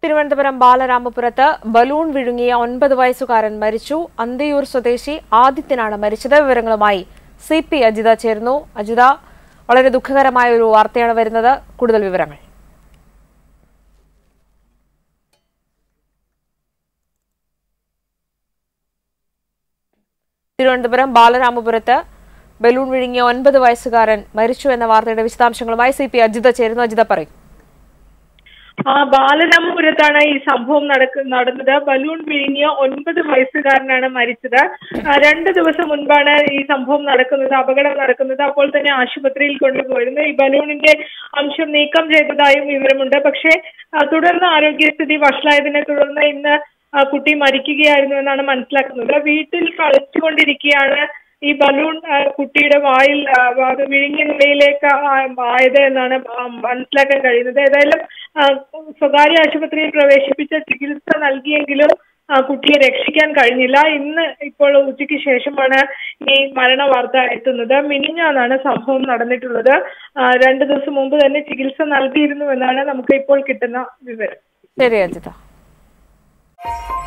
Thiruvananthapuram ബാലരാമപുരത്ത് balloon വിഴുങ്ങിയ ഒൻപത് വയസ്സുകാരൻ മരിച്ചു അന്തിയൂർ സ്വദേശി ആദിത്യനാണ് മരിച്ചത് വിവരങ്ങളുമായി സി പി അജിത ചേർന്നു അജിത വളരെ ദുഃഖകരമായ ഒരു വാർത്തയാണ് വരുന്നത് കൂടുതൽ വിവരങ്ങൾ തിരുവനന്തപുരം ബാലരാമപുരത്ത് ബലൂൺ വിഴുങ്ങിയ ഒൻപത് വയസ്സുകാരൻ മരിച്ചു എന്ന വാർത്തയുടെ വിശദാംശങ്ങളുമായി സി പി അജിത ചേരുന്നു അജിത പറയും ആ ബാലരാമപുരത്താണ് ഈ സംഭവം നടക്ക നടന്നത് ബലൂൺ വിഴുങ്ങിയ ഒൻപത് വയസ്സുകാരനാണ് മരിച്ചത് ആ, രണ്ട് ദിവസം മുൻപാണ് ഈ സംഭവം നടക്കുന്നത് അപകടം നടക്കുന്നത് അപ്പോൾ തന്നെ ആശുപത്രിയിൽ കൊണ്ടുപോയിരുന്നു ഈ ബലൂണിന്റെ അംശം നീക്കം ചെയ്തതായും വിവരമുണ്ട് പക്ഷേ ആ, തുടർന്ന് ആരോഗ്യസ്ഥിതി വഷളായതിനെ തുടർന്ന് ഇന്ന് ആ, കുട്ടി മരിക്കുകയായിരുന്നു എന്നാണ് മനസ്സിലാക്കുന്നത് വീട്ടിൽ കളിച്ചുകൊണ്ടിരിക്കുകയാണ് ഈ ബലൂൺ ആ, കുട്ടിയുടെ വായിൽ ആ, അത് വിഴുങ്ങിയ നിലയിലേക്ക് ആ, ആയത് എന്നാണ് ആ, മനസ്സിലാക്കാൻ കഴിയുന്നത് ഏതായാലും ആ, സ്വകാര്യ ആശുപത്രിയിൽ പ്രവേശിപ്പിച്ച ചികിത്സ നൽകിയെങ്കിലും ആ, കുട്ടിയെ രക്ഷിക്കാൻ കഴിഞ്ഞില്ല ഇന്ന് ഇപ്പോൾ ഉച്ചയ്ക്ക് ശേഷമാണ് ഈ മരണ വാർത്ത എത്തുന്നത് മിനിഞ്ഞാന്നാണ് സംഭവം നടന്നിട്ടുള്ളത് ആ, രണ്ട് ദിവസം മുമ്പ് തന്നെ ചികിത്സ നൽകിയിരുന്നു എന്നാണ് നമുക്ക് ഇപ്പോൾ കിട്ടുന്ന വിവരം ശരി അജിത